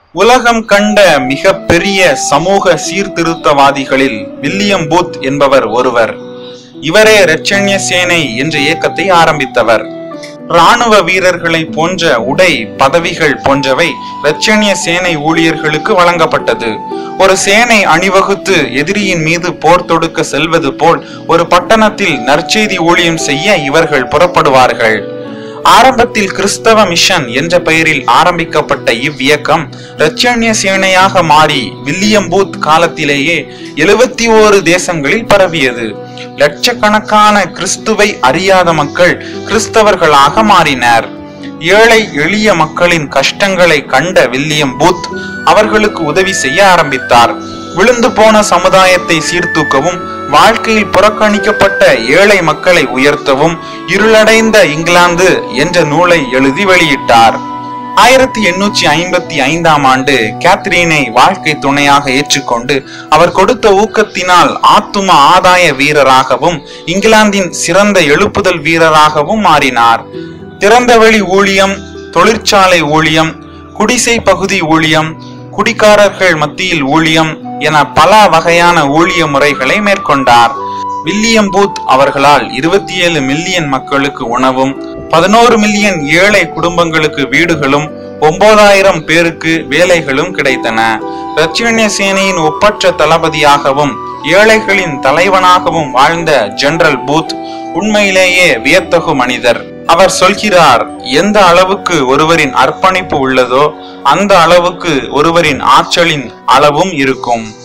உலகம் கண்ட மிக பெரிய சமூக சீர்திருத்தவாதிகளில் வில்லியம் பூத் என்பவர் ஒருவர் இவரே இரட்சண்ய சேனை என்ற இயக்கத்தை ஆரம்பித்தவர் ராணுவ வீரர்களை போன்ற உடை பதவிகள் போன்றவை இரட்சண்ய சேனை ஊழியர்களுக்கு வழங்கப்பட்டது ஒரு சேனை அணிவகுத்து எதிரியின் மீது போர் தொடுக்க செல்வது போல் ஒரு பட்டணத்தில் நற்செய்தி ஊழியம் செய்ய இவர்கள் புறப்படுவார்கள் ஆரம்பத்தில் கிறிஸ்தவ மிஷன் என்ற பெயரில் ஆரம்பிக்கப்பட்ட இவ்வியக்கம் இரட்சண்ய சேனையாக மாறி வில்லியம் பூத் காலத்திலேயே எழுபத்தி ஓரு தேசங்களில் பரவியது லட்சக்கணக்கான கிறிஸ்துவை அறியாத மக்கள் கிறிஸ்தவர்களாக மாறினர் ஏழை எளிய மக்களின் கஷ்டங்களை கண்ட வில்லியம் பூத் அவர்களுக்கு உதவி செய்ய ஆரம்பித்தார் விழுந்து போன சமுதாயத்தை சீர்தூக்கவும் வாழ்க்கையில் புறக்கணிக்கப்பட்ட ஏழை மக்களை உயர்த்தவும் இருளடைந்த இங்கிலாந்து என்ற நூலை எழுதி வெளியிட்டார் ஆயிரத்தி எண்ணூற்றி ஐம்பத்தி ஐந்தாம் ஆண்டு கேத்ரீனை வாழ்க்கை துணையாக ஏற்றுக்கொண்டு அவர் கொடுத்த ஊக்கத்தினால் ஆத்தும ஆதாய வீரராகவும் இங்கிலாந்தின் சிறந்த எழுப்புதல் வீரராகவும் மாறினார் திறந்தவெளி ஊழியம் தொழிற்சாலை ஊழியம் குடிசை பகுதி ஊழியம் குடிகாரர்கள் மத்தியில் ஊழியம் என பல வகையான ஊழிய முறைகளை மேற்கொண்டார் வில்லியம் பூத் அவர்களால் இருபத்தி ஏழு மில்லியன் மக்களுக்கு உணவும் பதினோரு மில்லியன் ஏழை குடும்பங்களுக்கு வீடுகளும் ஒன்பதாயிரம் பேருக்கு வேலைகளும் கிடைத்தன ரட்சண்ய சேனையின் ஒப்பற்ற தளபதியாகவும் ஏழைகளின் தலைவனாகவும் வாழ்ந்த ஜெனரல் பூத் உண்மையிலேயே வியத்தகு மனிதர் அவர் சொல்கிறார் எந்த அளவுக்கு ஒருவரின் அர்ப்பணிப்பு உள்ளதோ அந்த அளவுக்கு ஒருவரின் ஆற்றலின் அளவும் இருக்கும்